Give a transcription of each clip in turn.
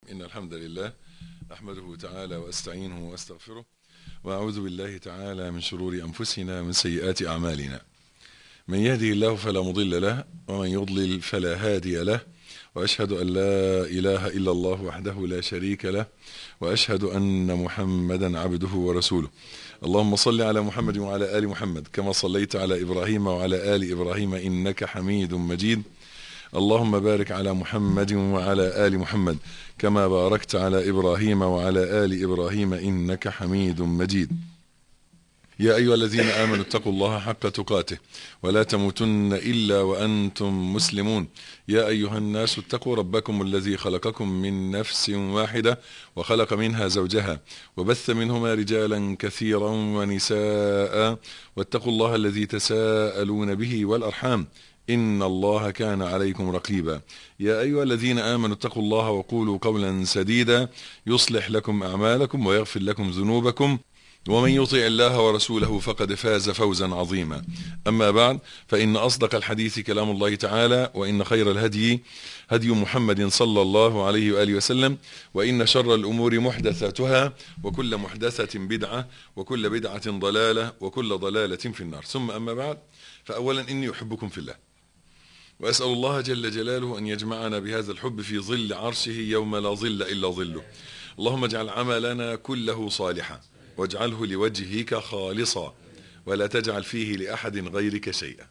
إن الحمد لله أحمده تعالى وأستعينه وأستغفره وأعوذ بالله تعالى من شرور أنفسنا ومن سيئات أعمالنا من يهده الله فلا مضل له ومن يضلل فلا هادي له وأشهد أن لا إله إلا الله وحده لا شريك له وأشهد أن محمدا عبده ورسوله اللهم صل على محمد وعلى آل محمد كما صليت على إبراهيم وعلى آل إبراهيم إنك حميد مجيد اللهم بارك على محمد وعلى آل محمد كما باركت على إبراهيم وعلى آل إبراهيم إنك حميد مجيد يا أيها الذين آمنوا اتقوا الله حق تقاته ولا تموتن إلا وأنتم مسلمون يا أيها الناس اتقوا ربكم الذي خلقكم من نفس واحدة وخلق منها زوجها وبث منهما رجالا كثيرا ونساء واتقوا الله الذي تساءلون به والأرحام إن الله كان عليكم رقيبا يا أيها الذين آمنوا اتقوا الله وقولوا قولا سديدا يصلح لكم أعمالكم ويغفر لكم ذنوبكم ومن يطع الله ورسوله فقد فاز فوزا عظيما أما بعد فإن أصدق الحديث كلام الله تعالى وإن خير الهدي هدي محمد صلى الله عليه وآله وسلم وإن شر الأمور محدثاتها وكل محدثة بدعة وكل بدعة ضلالة وكل ضلالة في النار ثم أما بعد فأولا إني أحبكم في الله وأسأل الله جل جلاله أن يجمعنا بهذا الحب في ظل عرشه يوم لا ظل إلا ظله اللهم اجعل عملنا كله صالحا واجعله لوجهك خالصا ولا تجعل فيه لأحد غيرك شيئا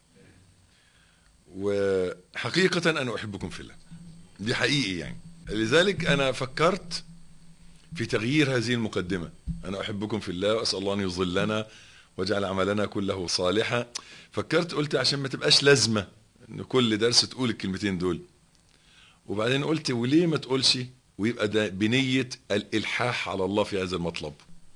وحقيقة أنا أحبكم في الله دي حقيقي يعني لذلك أنا فكرت في تغيير هذه المقدمة أنا أحبكم في الله وأسأل الله أن يظلنا واجعل عملنا كله صالحا فكرت قلت عشان ما تبقاش لازمة ان كل درس تقول الكلمتين دول وبعدين قلت وليه ما تقولش ويبقى ده بنية الإلحاح على الله في هذا المطلب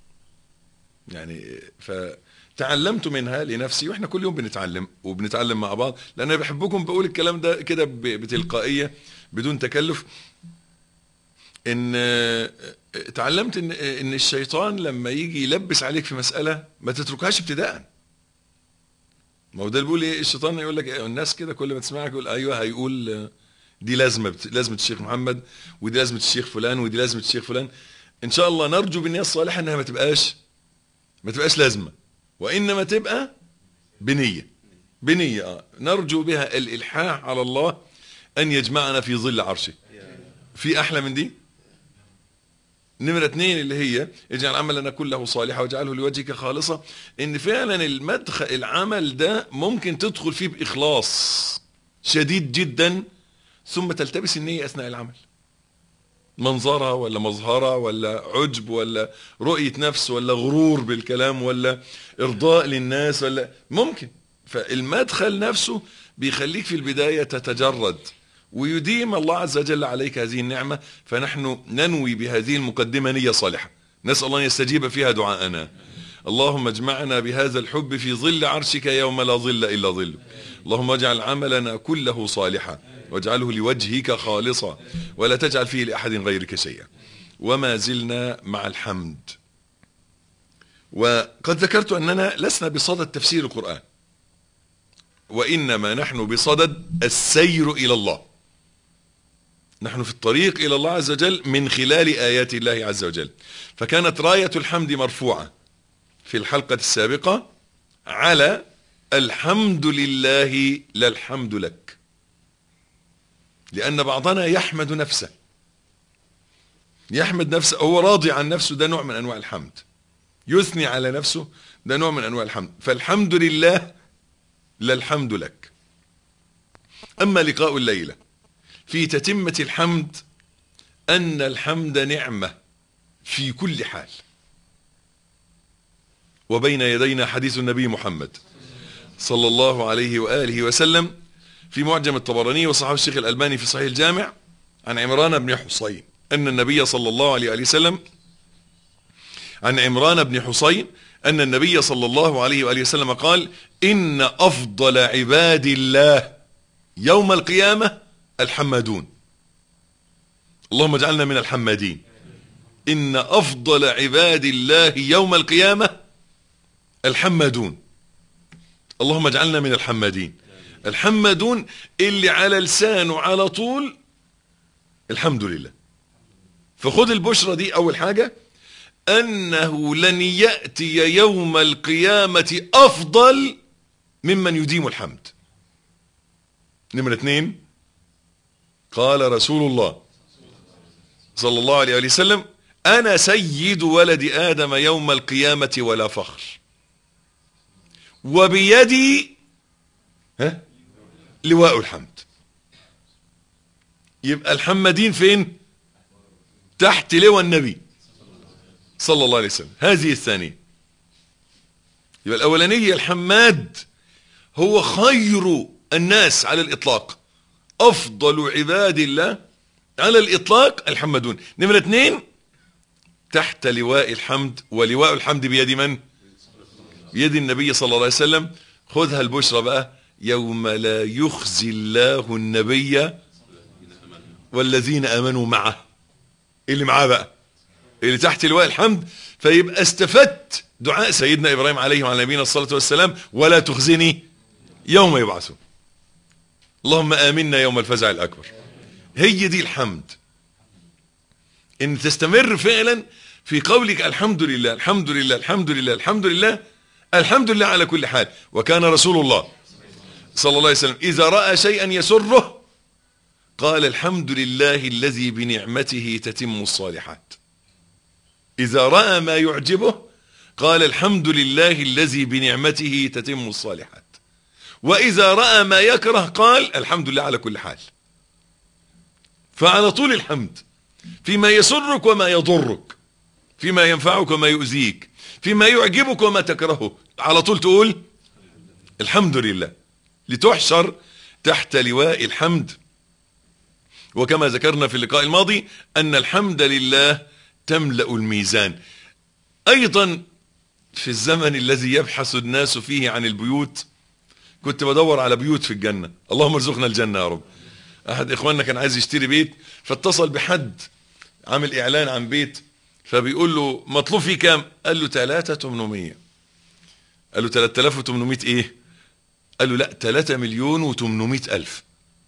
يعني فتعلمت منها لنفسي واحنا كل يوم بنتعلم وبنتعلم مع بعض لان انا بحبكم بقول الكلام ده كده بتلقائيه بدون تكلف ان اتعلمت ان ان الشيطان لما يجي يلبس عليك في مساله ما تتركهاش ابتداء ما هو ده اللي بيقول ايه الشيطان يقول لك الناس كده كل ما تسمعك يقول ايوه هيقول دي لازمه لازمه الشيخ محمد ودي لازمه الشيخ فلان ودي لازمه الشيخ فلان ان شاء الله نرجو بالنيه الصالحه انها ما تبقاش ما تبقاش لازمه وانما تبقى بنيه بنيه اه نرجو بها الالحاح على الله ان يجمعنا في ظل عرشه في احلى من دي نمرة اثنين اللي هي اجعل عملنا كله صالحا واجعله لوجهك خالصا ان فعلا المدخل العمل ده ممكن تدخل فيه باخلاص شديد جدا ثم تلتبس النية اثناء العمل منظرة ولا مظهرة ولا عجب ولا رؤية نفس ولا غرور بالكلام ولا ارضاء للناس ولا ممكن فالمدخل نفسه بيخليك في البداية تتجرد ويديم الله عز وجل عليك هذه النعمة فنحن ننوي بهذه المقدمة نية صالحة نسأل الله أن يستجيب فيها دعاءنا اللهم اجمعنا بهذا الحب في ظل عرشك يوم لا ظل إلا ظله اللهم اجعل عملنا كله صالحا واجعله لوجهك خالصا ولا تجعل فيه لأحد غيرك شيئا وما زلنا مع الحمد وقد ذكرت أننا لسنا بصدد تفسير القرآن وإنما نحن بصدد السير إلى الله نحن في الطريق إلى الله عز وجل من خلال آيات الله عز وجل فكانت راية الحمد مرفوعة في الحلقة السابقة على الحمد لله لا الحمد لك لأن بعضنا يحمد نفسه يحمد نفسه هو راضي عن نفسه ده نوع من أنواع الحمد يثني على نفسه ده نوع من أنواع الحمد فالحمد لله لا الحمد لك أما لقاء الليلة في تتمة الحمد أن الحمد نعمة في كل حال وبين يدينا حديث النبي محمد صلى الله عليه وآله وسلم في معجم الطبراني وصحاب الشيخ الألباني في صحيح الجامع عن عمران بن حصين أن النبي صلى الله عليه وآله وسلم عن عمران بن حصين أن النبي صلى الله عليه وآله وسلم قال إن أفضل عباد الله يوم القيامة الحمادون اللهم اجعلنا من الحمادين إن أفضل عباد الله يوم القيامة الحمادون اللهم اجعلنا من الحمادين الحمادون اللي على لسانه على طول الحمد لله فخد البشرى دي اول حاجة انه لن يأتي يوم القيامة افضل ممن يديم الحمد نمرة اثنين قال رسول الله صلى الله عليه وسلم انا سيد ولد ادم يوم القيامة ولا فخر وبيدي ها لواء الحمد يبقى الحمدين فين تحت لواء النبي صلى الله عليه وسلم هذه الثانية يبقى الأولانية الحماد هو خير الناس على الإطلاق أفضل عباد الله على الإطلاق الحمدون نمرة اثنين تحت لواء الحمد ولواء الحمد بيد من بيد النبي صلى الله عليه وسلم خذها البشرى بقى يوم لا يخزي الله النبي والذين امنوا معه اللي معاه بقى اللي تحت لواء الحمد فيبقى استفدت دعاء سيدنا ابراهيم عليه وعلى نبينا الصلاه والسلام ولا تخزني يوم يبعثون اللهم امنا يوم الفزع الاكبر هي دي الحمد ان تستمر فعلا في قولك الحمد لله الحمد لله الحمد لله الحمد لله الحمد لله على كل حال وكان رسول الله صلى الله عليه وسلم إذا رأى شيئا يسره قال الحمد لله الذي بنعمته تتم الصالحات إذا رأى ما يعجبه قال الحمد لله الذي بنعمته تتم الصالحات وإذا رأى ما يكره قال الحمد لله على كل حال فعلى طول الحمد فيما يسرك وما يضرك فيما ينفعك وما يؤذيك فيما يعجبك وما تكرهه على طول تقول الحمد لله لتحشر تحت لواء الحمد وكما ذكرنا في اللقاء الماضي أن الحمد لله تملأ الميزان أيضا في الزمن الذي يبحث الناس فيه عن البيوت كنت بدور على بيوت في الجنة اللهم ارزقنا الجنة يا رب أحد إخواننا كان عايز يشتري بيت فاتصل بحد عامل إعلان عن بيت فبيقول له مطلوب فيه كام قال له 3800 قال له 3800 ايه قال له لا 3 مليون و800 الف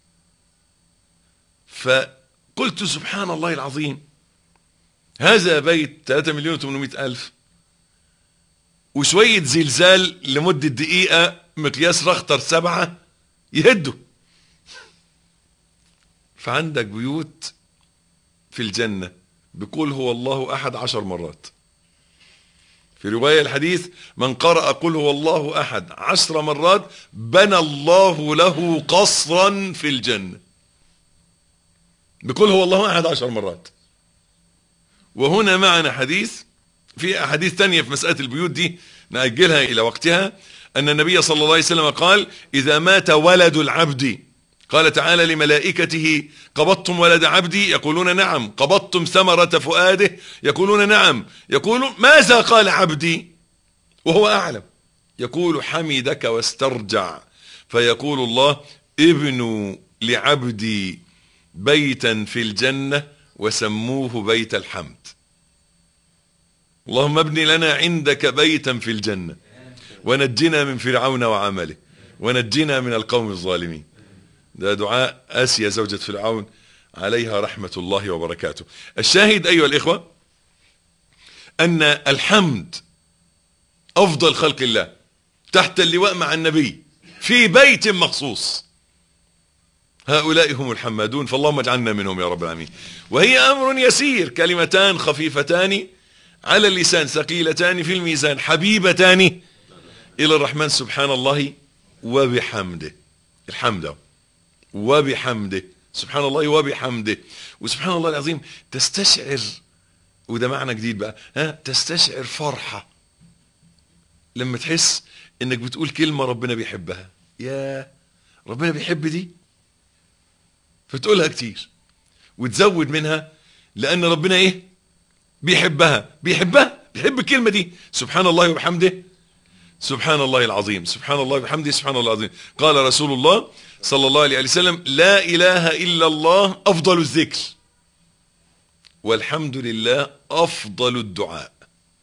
فقلت سبحان الله العظيم هذا بيت 3 مليون و800 الف وشوية زلزال لمدة دقيقة مقياس رختر سبعة يهده فعندك بيوت في الجنة بقول هو الله أحد عشر مرات في رواية الحديث من قرأ قل هو الله أحد عشر مرات بنى الله له قصرا في الجنة بقول هو الله أحد عشر مرات وهنا معنا حديث في أحاديث تانية في مسألة البيوت دي نأجلها إلى وقتها أن النبي صلى الله عليه وسلم قال إذا مات ولد العبد قال تعالى لملائكته قبضتم ولد عبدي يقولون نعم قبضتم ثمرة فؤاده يقولون نعم يقول ماذا قال عبدي وهو أعلم يقول حمدك واسترجع فيقول الله ابنوا لعبدي بيتا في الجنة وسموه بيت الحمد اللهم ابن لنا عندك بيتا في الجنة ونجنا من فرعون وعمله ونجنا من القوم الظالمين ده دعاء آسيا زوجة فرعون عليها رحمة الله وبركاته الشاهد أيها الإخوة أن الحمد أفضل خلق الله تحت اللواء مع النبي في بيت مخصوص هؤلاء هم الحمادون فاللهم اجعلنا منهم يا رب العالمين وهي أمر يسير كلمتان خفيفتان على اللسان ثقيلتان في الميزان حبيبتان إلى الرحمن سبحان الله وبحمده الحمد وبحمده سبحان الله وبحمده وسبحان الله العظيم تستشعر وده معنى جديد بقى ها تستشعر فرحة لما تحس انك بتقول كلمة ربنا بيحبها يا ربنا بيحب دي فتقولها كتير وتزود منها لان ربنا ايه بيحبها بيحبها بيحب الكلمة دي سبحان الله وبحمده سبحان الله العظيم سبحان الله وبحمده سبحان الله العظيم قال رسول الله صلى الله عليه وسلم لا إله إلا الله أفضل الذكر والحمد لله أفضل الدعاء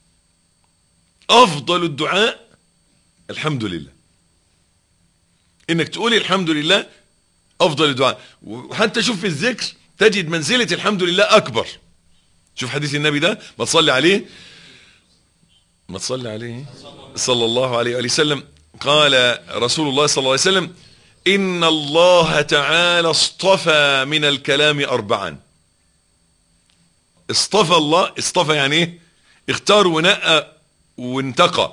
أفضل الدعاء الحمد لله إنك تقولي الحمد لله أفضل الدعاء وحتى شوف في الذكر تجد منزلة الحمد لله أكبر شوف حديث النبي ده ما تصلي عليه ما تصلي عليه صلى الله عليه وآله وسلم قال رسول الله صلى الله عليه وسلم إن الله تعالى اصطفى من الكلام أربعا اصطفى الله اصطفى يعني ايه اختار ونقى وانتقى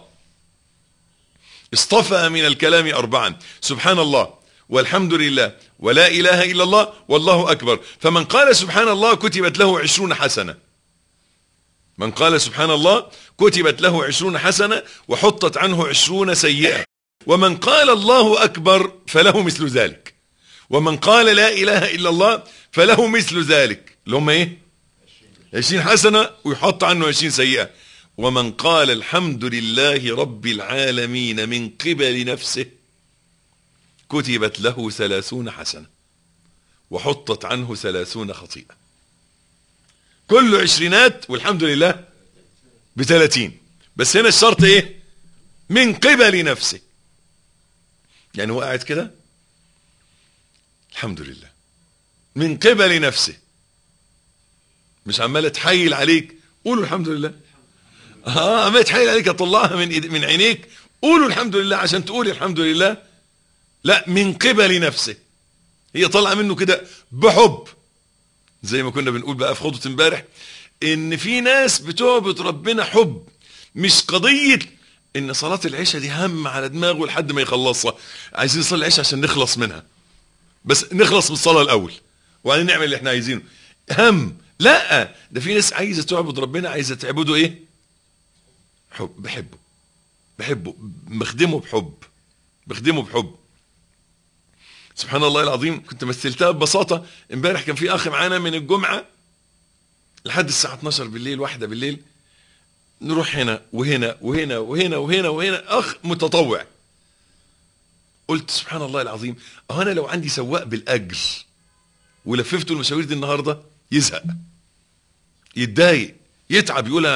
اصطفى من الكلام أربعا سبحان الله والحمد لله ولا إله إلا الله والله أكبر فمن قال سبحان الله كتبت له عشرون حسنة من قال سبحان الله كتبت له عشرون حسنة وحطت عنه عشرون سيئة ومن قال الله أكبر فله مثل ذلك ومن قال لا إله إلا الله فله مثل ذلك اللي هم إيه عشرين حسنة ويحط عنه عشرين سيئة ومن قال الحمد لله رب العالمين من قبل نفسه كتبت له ثلاثون حسنة وحطت عنه ثلاثون خطيئة كل عشرينات والحمد لله بثلاثين بس هنا الشرط ايه من قبل نفسه يعني هو قاعد كده الحمد لله من قبل نفسه مش عمال تحيل عليك قولوا الحمد لله اه عمال تحيل عليك اطلعها من من عينيك قولوا الحمد لله عشان تقول الحمد لله لا من قبل نفسه هي طالعه منه كده بحب زي ما كنا بنقول بقى في خطوه امبارح ان في ناس بتعبد ربنا حب مش قضيه ان صلاه العشاء دي هم على دماغه لحد ما يخلصها عايزين نصلي العشاء عشان نخلص منها بس نخلص من الصلاه الاول وبعدين نعمل اللي احنا عايزينه هم لا ده في ناس عايزه تعبد ربنا عايزه تعبده ايه حب بحبه بحبه بخدمه بحب بخدمه بحب سبحان الله العظيم كنت مثلتها ببساطة امبارح كان في اخ معانا من الجمعة لحد الساعة 12 بالليل واحدة بالليل نروح هنا وهنا وهنا وهنا وهنا وهنا اخ متطوع قلت سبحان الله العظيم اه انا لو عندي سواق بالاجر ولففته المشاوير دي النهارده يزهق يتضايق يتعب يقول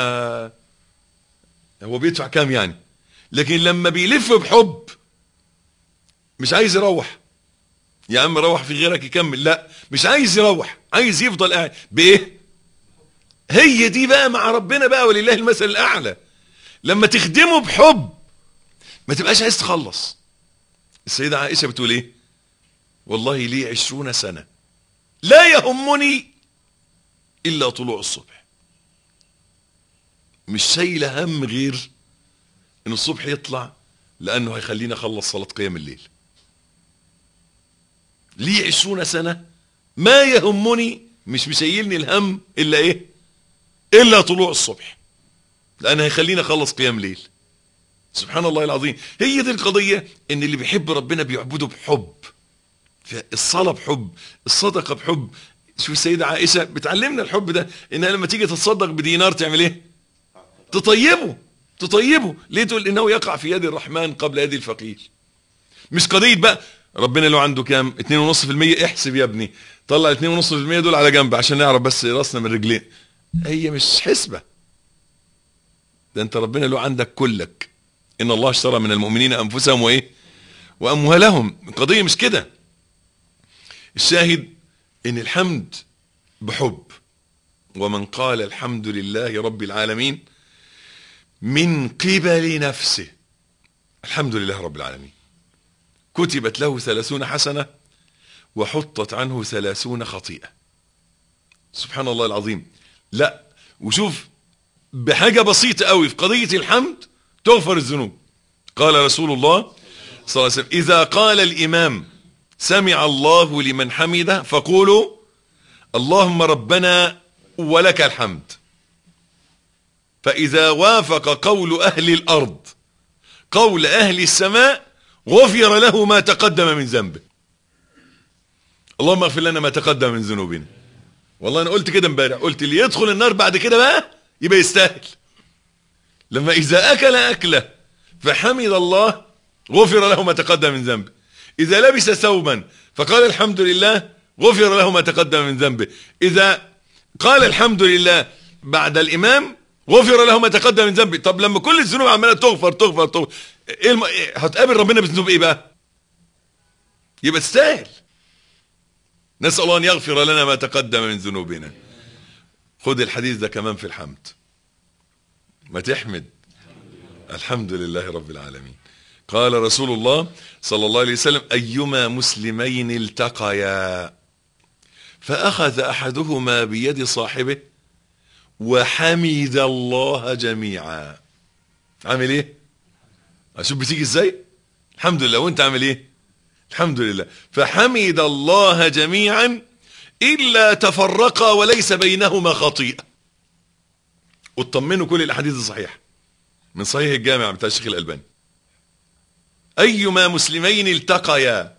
هو بيدفع كام يعني لكن لما بيلف بحب مش عايز يروح يا عم روح في غيرك يكمل لا مش عايز يروح عايز يفضل قاعد بايه هي دي بقى مع ربنا بقى ولله المثل الاعلى لما تخدمه بحب ما تبقاش عايز تخلص السيدة عائشة بتقول ايه والله لي عشرون سنة لا يهمني الا طلوع الصبح مش شايلة هم غير ان الصبح يطلع لانه هيخليني اخلص صلاة قيام الليل لي عشرون سنة ما يهمني مش مسيلني الهم الا ايه الا طلوع الصبح لان هيخليني اخلص قيام ليل سبحان الله العظيم هي دي القضية ان اللي بيحب ربنا بيعبده بحب الصلاة بحب الصدقة بحب شوف السيدة عائشة بتعلمنا الحب ده انها لما تيجي تتصدق بدينار تعمل ايه تطيبه تطيبه ليه تقول انه يقع في يد الرحمن قبل يد الفقير مش قضية بقى ربنا لو عنده كام 2.5% احسب يا ابني طلع 2.5% دول على جنب عشان نعرف بس راسنا من رجلين هي مش حسبة ده انت ربنا لو عندك كلك ان الله اشترى من المؤمنين انفسهم وايه واموالهم القضية مش كده الشاهد ان الحمد بحب ومن قال الحمد لله رب العالمين من قبل نفسه الحمد لله رب العالمين كتبت له ثلاثون حسنة وحطت عنه ثلاثون خطيئة سبحان الله العظيم لا وشوف بحاجة بسيطة قوي في قضية الحمد تغفر الذنوب قال رسول الله صلى الله عليه وسلم إذا قال الإمام سمع الله لمن حمده فقولوا اللهم ربنا ولك الحمد فإذا وافق قول أهل الأرض قول أهل السماء غفر له ما تقدم من ذنبه اللهم اغفر لنا ما تقدم من ذنوبنا والله انا قلت كده امبارح قلت اللي يدخل النار بعد كده بقى يبقى يستاهل لما اذا اكل اكله فحمد الله غفر له ما تقدم من ذنبه اذا لبس ثوبا فقال الحمد لله غفر له ما تقدم من ذنبه اذا قال الحمد لله بعد الامام غفر له ما تقدم من ذنبه طب لما كل الذنوب عماله تغفر تغفر تغفر ايه الم... هتقابل ربنا بذنوب ايه بقى يبقى تستاهل نسال الله ان يغفر لنا ما تقدم من ذنوبنا خد الحديث ده كمان في الحمد ما تحمد الحمد لله رب العالمين قال رسول الله صلى الله عليه وسلم أيما مسلمين التقيا فأخذ أحدهما بيد صاحبه وحمد الله جميعا عامل ايه اشوف بتيجي ازاي الحمد لله وانت عامل ايه الحمد لله فحمد الله جميعا الا تفرقا وليس بينهما خطيئه واطمنوا كل الاحاديث الصحيحه من صحيح الجامع بتاع الشيخ الالباني ايما مسلمين التقيا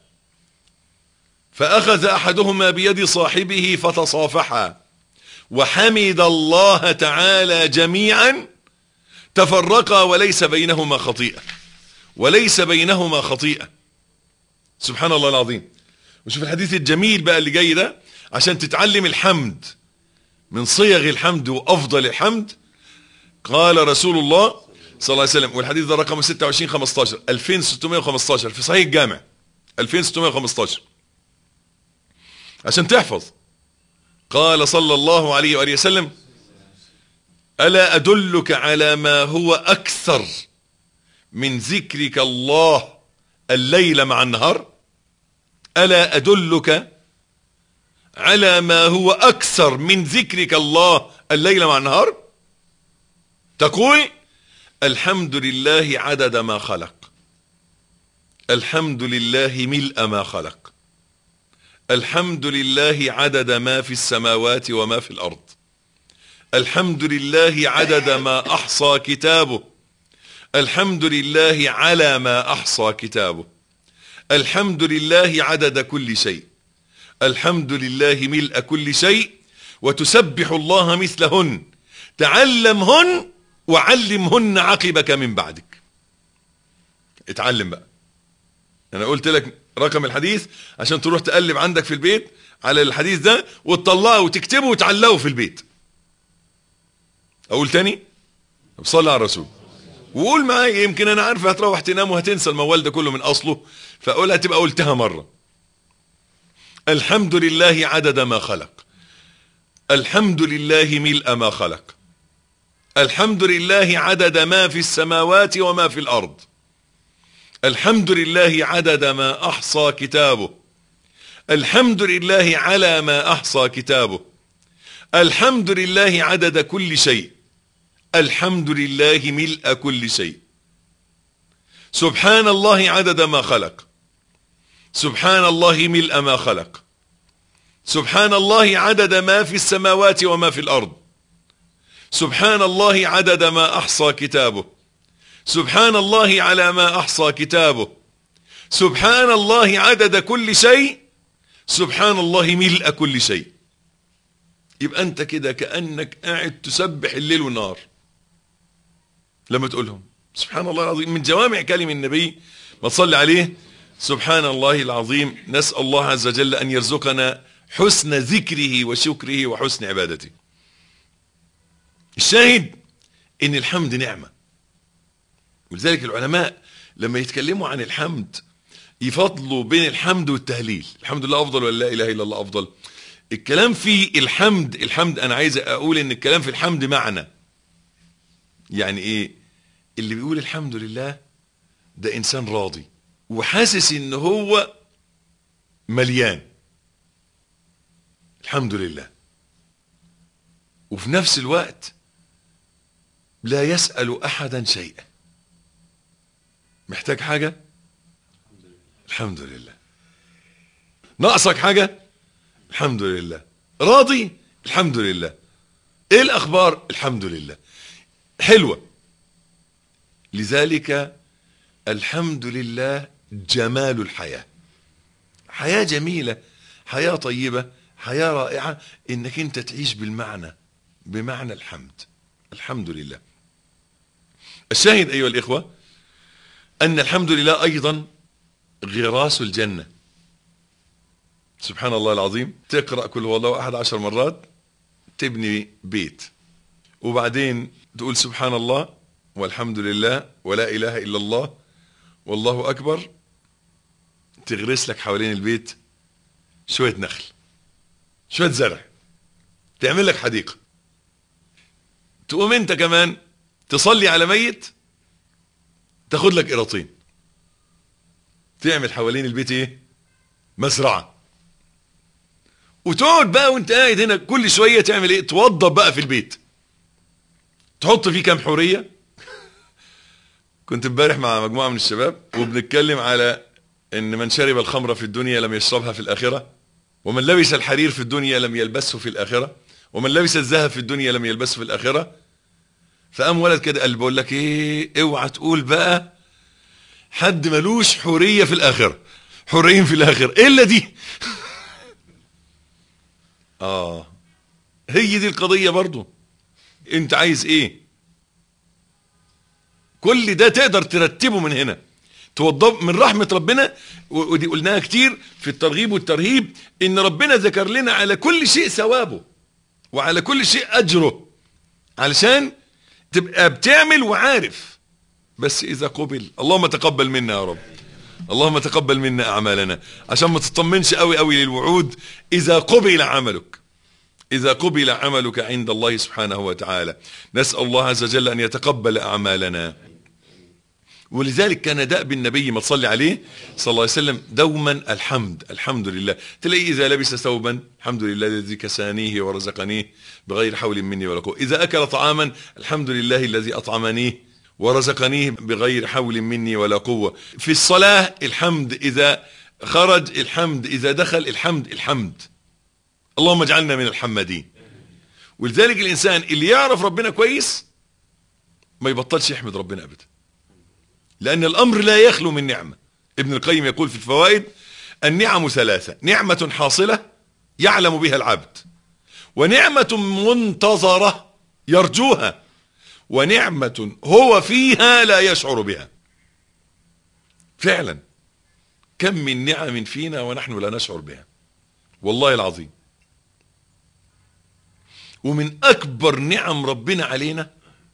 فاخذ احدهما بيد صاحبه فتصافحا وحمد الله تعالى جميعا تفرقا وليس بينهما خطيئة وليس بينهما خطيئة سبحان الله العظيم وشوف الحديث الجميل بقى اللي جاي ده عشان تتعلم الحمد من صيغ الحمد وأفضل الحمد قال رسول الله صلى الله عليه وسلم والحديث ده رقم 26 15 2615 في صحيح الجامع 2615 عشان تحفظ قال صلى الله عليه وآله وسلم ألا أدلك على ما هو أكثر من ذكرك الله الليل مع النهار ألا أدلك على ما هو أكثر من ذكرك الله الليل مع النهار تقول الحمد لله عدد ما خلق الحمد لله ملء ما خلق الحمد لله عدد ما في السماوات وما في الأرض الحمد لله عدد ما أحصى كتابه الحمد لله على ما أحصى كتابه الحمد لله عدد كل شيء الحمد لله ملء كل شيء وتسبح الله مثلهن تعلمهن وعلمهن عقبك من بعدك اتعلم بقى انا قلت لك رقم الحديث عشان تروح تقلب عندك في البيت على الحديث ده وتطلعه وتكتبه وتعلقه في البيت اقول تاني طب صلي على الرسول وقول معايا يمكن انا عارف هتروح تنام وهتنسى الموال ده كله من اصله فاقولها تبقى قلتها مره الحمد لله عدد ما خلق الحمد لله ملء ما خلق الحمد لله عدد ما في السماوات وما في الارض الحمد لله عدد ما احصى كتابه الحمد لله على ما احصى كتابه الحمد لله عدد كل شيء الحمد لله ملء كل شيء سبحان الله عدد ما خلق سبحان الله ملء ما خلق سبحان الله عدد ما في السماوات وما في الارض سبحان الله عدد ما احصى كتابه سبحان الله على ما احصى كتابه سبحان الله عدد كل شيء سبحان الله ملء كل شيء يبقى انت كده كانك قاعد تسبح الليل والنهار لما تقولهم سبحان الله العظيم من جوامع كلم النبي ما تصلي عليه سبحان الله العظيم نسال الله عز وجل ان يرزقنا حسن ذكره وشكره وحسن عبادته الشاهد ان الحمد نعمه ولذلك العلماء لما يتكلموا عن الحمد يفضلوا بين الحمد والتهليل الحمد لله افضل ولا لا اله الا الله افضل الكلام في الحمد الحمد انا عايز اقول ان الكلام في الحمد معنى يعني ايه اللي بيقول الحمد لله ده انسان راضي وحاسس ان هو مليان الحمد لله وفي نفس الوقت لا يسأل احدا شيئا محتاج حاجة الحمد لله ناقصك حاجة الحمد لله راضي الحمد لله ايه الاخبار الحمد لله حلوة لذلك الحمد لله جمال الحياة حياة جميلة حياة طيبة حياة رائعة انك انت تعيش بالمعنى بمعنى الحمد الحمد لله الشاهد ايها الاخوة ان الحمد لله ايضا غراس الجنة سبحان الله العظيم تقرأ كل هو الله احد عشر مرات تبني بيت وبعدين تقول سبحان الله والحمد لله ولا اله الا الله والله اكبر تغرس لك حوالين البيت شوية نخل شوية زرع تعمل لك حديقة تقوم انت كمان تصلي على ميت تاخد لك قراطين تعمل حوالين البيت ايه مزرعه وتقعد بقى وانت قاعد هنا كل شويه تعمل ايه توضب بقى في البيت تحط فيه كام حوريه كنت امبارح مع مجموعه من الشباب وبنتكلم على ان من شرب الخمر في الدنيا لم يشربها في الاخره ومن لبس الحرير في الدنيا لم يلبسه في الاخره ومن لبس الذهب في الدنيا لم يلبسه في الاخره فقام ولد كده قال بقول لك ايه اوعى تقول بقى حد ملوش حوريه في الاخره حوريين في الاخره الا دي اه هي دي القضيه برضو انت عايز ايه كل ده تقدر ترتبه من هنا توضب من رحمة ربنا ودي قلناها كتير في الترغيب والترهيب ان ربنا ذكر لنا على كل شيء ثوابه وعلى كل شيء اجره علشان تبقى بتعمل وعارف بس اذا قبل اللهم تقبل منا يا رب اللهم تقبل منا اعمالنا عشان ما تطمنش قوي قوي للوعود اذا قبل عملك إذا قبل عملك عند الله سبحانه وتعالى نسأل الله عز وجل أن يتقبل أعمالنا ولذلك كان دأب النبي ما تصلي عليه صلى الله عليه وسلم دوما الحمد الحمد لله تلاقي إذا لبس ثوبا الحمد لله الذي كسانيه ورزقنيه بغير حول مني ولا قوة إذا أكل طعاما الحمد لله الذي أطعمنيه ورزقنيه بغير حول مني ولا قوة في الصلاة الحمد إذا خرج الحمد إذا دخل الحمد الحمد اللهم اجعلنا من الحمادين ولذلك الإنسان اللي يعرف ربنا كويس ما يبطلش يحمد ربنا أبدا لأن الأمر لا يخلو من نعمة ابن القيم يقول في الفوائد النعم ثلاثة نعمة حاصلة يعلم بها العبد ونعمة منتظرة يرجوها ونعمة هو فيها لا يشعر بها فعلا كم من نعم فينا ونحن لا نشعر بها والله العظيم ومن اكبر نعم ربنا علينا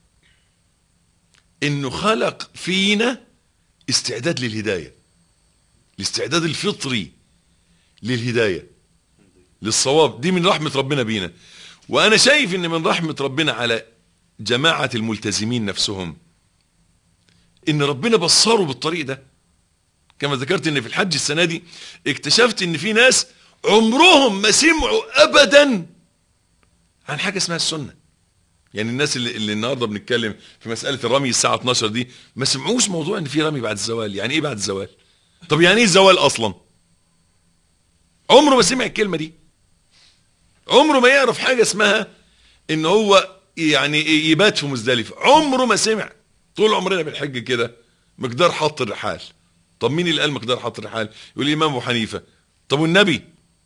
انه خلق فينا استعداد للهداية الاستعداد الفطري للهداية للصواب دي من رحمة ربنا بينا وانا شايف ان من رحمة ربنا على جماعة الملتزمين نفسهم ان ربنا بصروا بالطريق ده كما ذكرت ان في الحج السنة دي اكتشفت ان في ناس عمرهم ما سمعوا ابدا عن حاجة اسمها السنة يعني الناس اللي, اللي النهاردة بنتكلم في مسألة الرمي الساعة 12 دي ما سمعوش موضوع ان في رمي بعد الزوال يعني ايه بعد الزوال طب يعني ايه الزوال اصلا عمره ما سمع الكلمة دي عمره ما يعرف حاجة اسمها ان هو يعني يبات في مزدلفة عمره ما سمع طول عمرنا بالحج كده مقدار حط الرحال طب مين اللي قال مقدار حط الرحال يقول الامام ابو حنيفة طب والنبي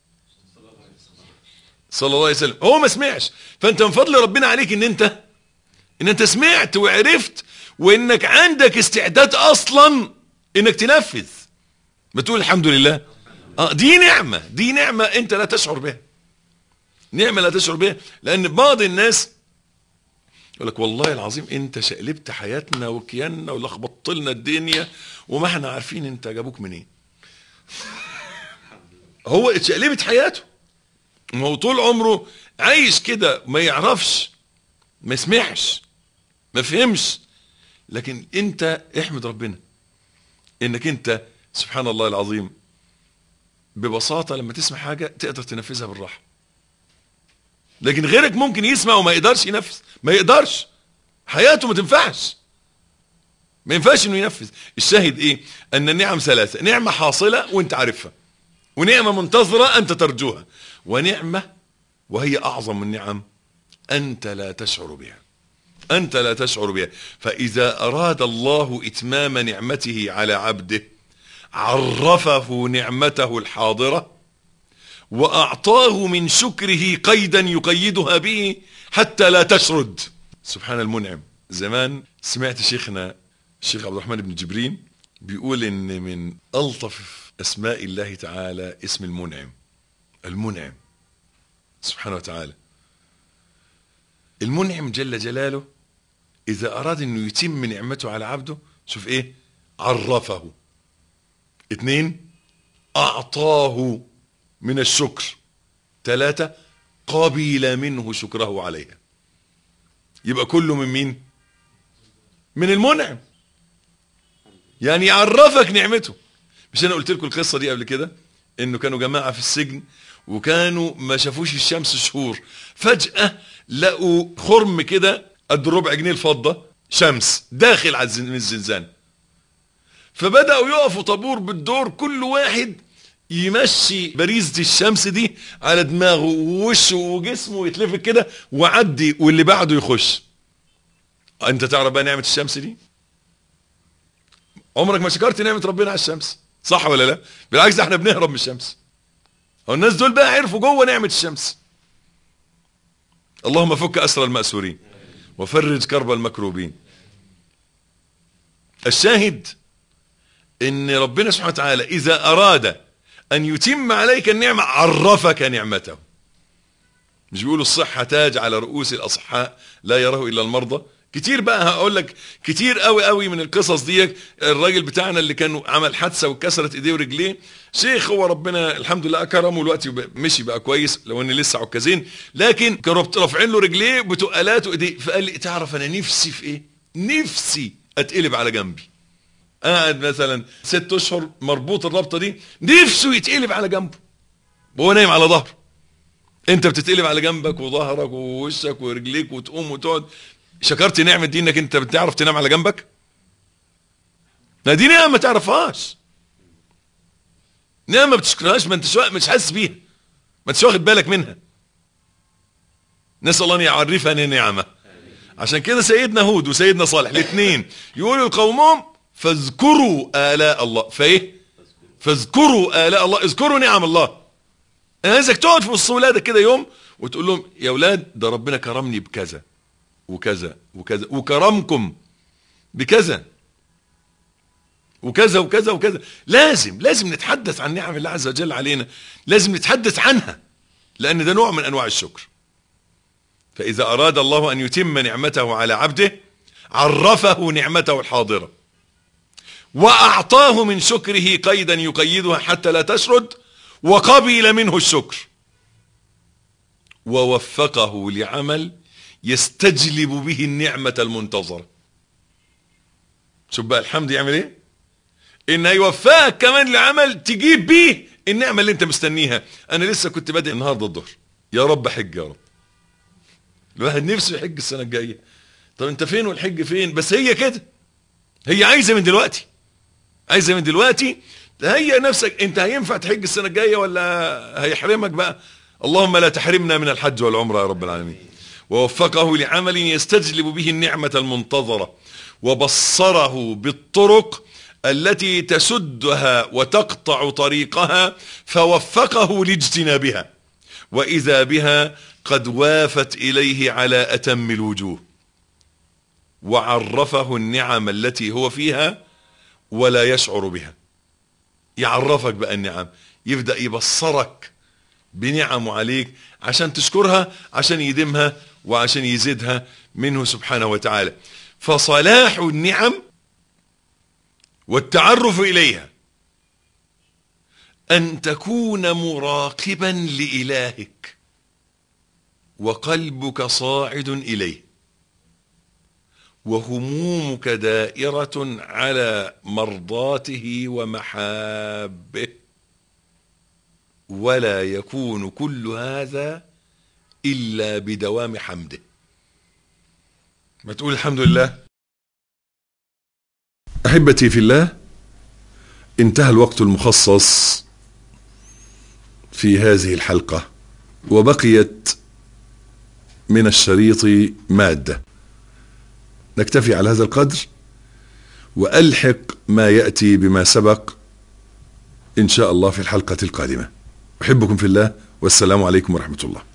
صلى الله عليه وسلم هو ما سمعش فانت من فضل ربنا عليك ان انت ان انت سمعت وعرفت وانك عندك استعداد اصلا انك تنفذ بتقول الحمد لله اه دي نعمة دي نعمة انت لا تشعر بها نعمة لا تشعر بها لان بعض الناس يقول لك والله العظيم انت شقلبت حياتنا وكياننا ولخبطت لنا الدنيا وما احنا عارفين انت جابوك منين هو اتشقلبت حياته ما هو طول عمره عايش كده ما يعرفش ما يسمعش ما فهمش لكن انت احمد ربنا انك انت سبحان الله العظيم ببساطة لما تسمع حاجة تقدر تنفذها بالراحة لكن غيرك ممكن يسمع وما يقدرش ينفذ ما يقدرش حياته ما تنفعش ما ينفعش انه ينفذ الشاهد ايه ان النعم ثلاثة نعمة حاصلة وانت عارفها ونعمة منتظرة انت ترجوها ونعمة وهي اعظم النعم انت لا تشعر بها انت لا تشعر بها فاذا اراد الله اتمام نعمته على عبده عرفه نعمته الحاضرة واعطاه من شكره قيدا يقيدها به حتى لا تشرد سبحان المنعم زمان سمعت شيخنا الشيخ عبد الرحمن بن جبرين بيقول ان من الطف اسماء الله تعالى اسم المنعم المنعم سبحانه وتعالى المنعم جل جلاله اذا اراد انه يتم نعمته على عبده شوف ايه عرفه اتنين اعطاه من الشكر ثلاثة قبل منه شكره عليها يبقى كله من مين من المنعم يعني يعرفك نعمته مش انا قلت لكم القصه دي قبل كده انه كانوا جماعه في السجن وكانوا ما شافوش الشمس شهور فجاه لقوا خرم كده قد ربع جنيه الفضه شمس داخل على الزنزان فبداوا يقفوا طابور بالدور كل واحد يمشي باريزة الشمس دي على دماغه ووشه وجسمه يتلفت كده وعدي واللي بعده يخش انت تعرف بقى نعمة الشمس دي عمرك ما شكرت نعمة ربنا على الشمس صح ولا لا بالعكس احنا بنهرب من الشمس هو الناس دول بقى عرفوا جوه نعمة الشمس اللهم فك أسر المأسورين وفرج كرب المكروبين الشاهد ان ربنا سبحانه وتعالى اذا اراد ان يتم عليك النعمة عرفك نعمته مش بيقولوا الصحة تاج على رؤوس الاصحاء لا يراه الا المرضى كتير بقى هقول لك كتير قوي قوي من القصص دي الراجل بتاعنا اللي كان عمل حادثه وكسرت ايديه ورجليه شيخ هو ربنا الحمد لله اكرمه الوقت مشي بقى كويس لو ان لسه عكازين لكن كانوا رافعين له رجليه بتقالات وايديه فقال لي تعرف انا نفسي في ايه نفسي اتقلب على جنبي قاعد مثلا ست اشهر مربوط الرابطه دي نفسه يتقلب على جنبه وهو نايم على ظهره انت بتتقلب على جنبك وظهرك ووشك ورجليك وتقوم وتقعد شكرت نعمة دي انك انت بتعرف تنام على جنبك لا دي نعمة ما تعرفهاش نعمة ما بتشكرهاش ما انتش مش حاسس بيها ما انتش واخد بالك منها نسأل الله ان يعرفنا نعمة عشان كده سيدنا هود وسيدنا صالح الاثنين يقولوا لقومهم فاذكروا آلاء الله فايه فاذكروا آلاء الله اذكروا نعم الله انا عايزك تقعد في وسط ولادك كده يوم وتقول لهم يا اولاد ده ربنا كرمني بكذا وكذا وكذا وكرمكم بكذا وكذا وكذا وكذا لازم لازم نتحدث عن نعم الله عز وجل علينا لازم نتحدث عنها لأن ده نوع من أنواع الشكر فإذا أراد الله أن يتم نعمته على عبده عرفه نعمته الحاضرة وأعطاه من شكره قيدا يقيدها حتى لا تشرد وقبل منه الشكر ووفقه لعمل يستجلب به النعمة المنتظرة شوف بقى الحمد يعمل ايه ان يوفقك كمان لعمل تجيب بيه النعمة اللي انت مستنيها انا لسه كنت بادئ النهاردة الظهر يا رب حج يا رب الواحد نفسه يحج السنة الجاية طب انت فين والحج فين بس هي كده هي عايزة من دلوقتي عايزة من دلوقتي تهيئ نفسك انت هينفع تحج السنة الجاية ولا هيحرمك بقى اللهم لا تحرمنا من الحج والعمرة يا رب العالمين ووفقه لعمل يستجلب به النعمة المنتظرة وبصره بالطرق التي تسدها وتقطع طريقها فوفقه لاجتنابها وإذا بها قد وافت إليه على أتم الوجوه وعرفه النعم التي هو فيها ولا يشعر بها يعرفك بقى النعم يبدأ يبصرك بنعمه عليك عشان تشكرها عشان يدمها وعشان يزيدها منه سبحانه وتعالى فصلاح النعم والتعرف إليها أن تكون مراقبا لإلهك وقلبك صاعد إليه وهمومك دائرة على مرضاته ومحابه ولا يكون كل هذا إلا بدوام حمده ما تقول الحمد لله أحبتي في الله انتهى الوقت المخصص في هذه الحلقة وبقيت من الشريط مادة نكتفي على هذا القدر وألحق ما يأتي بما سبق إن شاء الله في الحلقة القادمة أحبكم في الله والسلام عليكم ورحمة الله